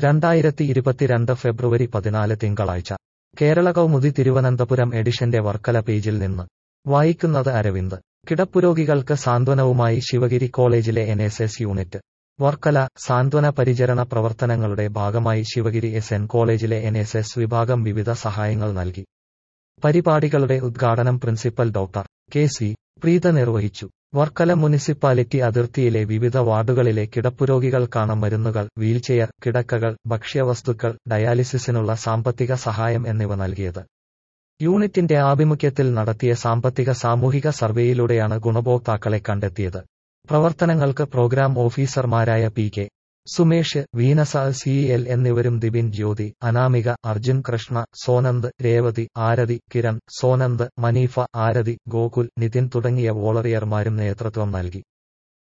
രണ്ടായിരത്തി ഇരുപത്തിരണ്ട് ഫെബ്രുവരി പതിനാല് തിങ്കളാഴ്ച കേരള കൗമുദി തിരുവനന്തപുരം എഡിഷന്റെ വർക്കല പേജിൽ നിന്ന് വായിക്കുന്നത് അരവിന്ദ് കിടപ്പുരോഗികൾക്ക് സാന്ത്വനവുമായി ശിവഗിരി കോളേജിലെ N S S unit Varkala സാന്ത്വന പരിചരണ പ്രവർത്തനങ്ങളുടെ ഭാഗമായി ശിവഗിരി എസ് എൻ കോളേജിലെ എൻ എസ് എസ് വിഭാഗം വിവിധ സഹായങ്ങൾ നൽകി പരിപാടികളുടെ ഉദ്ഘാടനം principal doctor K C Preetha നിർവഹിച്ചു വർക്കല മുനിസിപ്പാലിറ്റി അതിർത്തിയിലെ വിവിധ വാർഡുകളിലെ കിടപ്പുരോഗികൾക്കാണ് മരുന്നുകൾ വീൽചെയർ കിടക്കകൾ ഭക്ഷ്യവസ്തുക്കൾ ഡയാലിസിസിനുള്ള സാമ്പത്തിക സഹായം എന്നിവ നൽകിയത് യൂണിറ്റിന്റെ ആഭിമുഖ്യത്തിൽ നടത്തിയ സാമ്പത്തിക സാമൂഹിക സർവേയിലൂടെയാണ് ഗുണഭോക്താക്കളെ കണ്ടെത്തിയത് പ്രവർത്തനങ്ങൾക്ക് പ്രോഗ്രാം ഓഫീസർമാരായ പി കെ സുമേഷ് വീനസ സി എൽ എന്നിവരും ദിബിൻ ജ്യോതി അനാമിക അർജുൻ കൃഷ്ണ സോനന്ദ് രേവതി ആരതി കിരൺ സോനന്ദ് മനീഫ ആരതി ഗോകുൽ നിതിൻ തുടങ്ങിയ വോളറിയർമാരും നേതൃത്വം നൽകി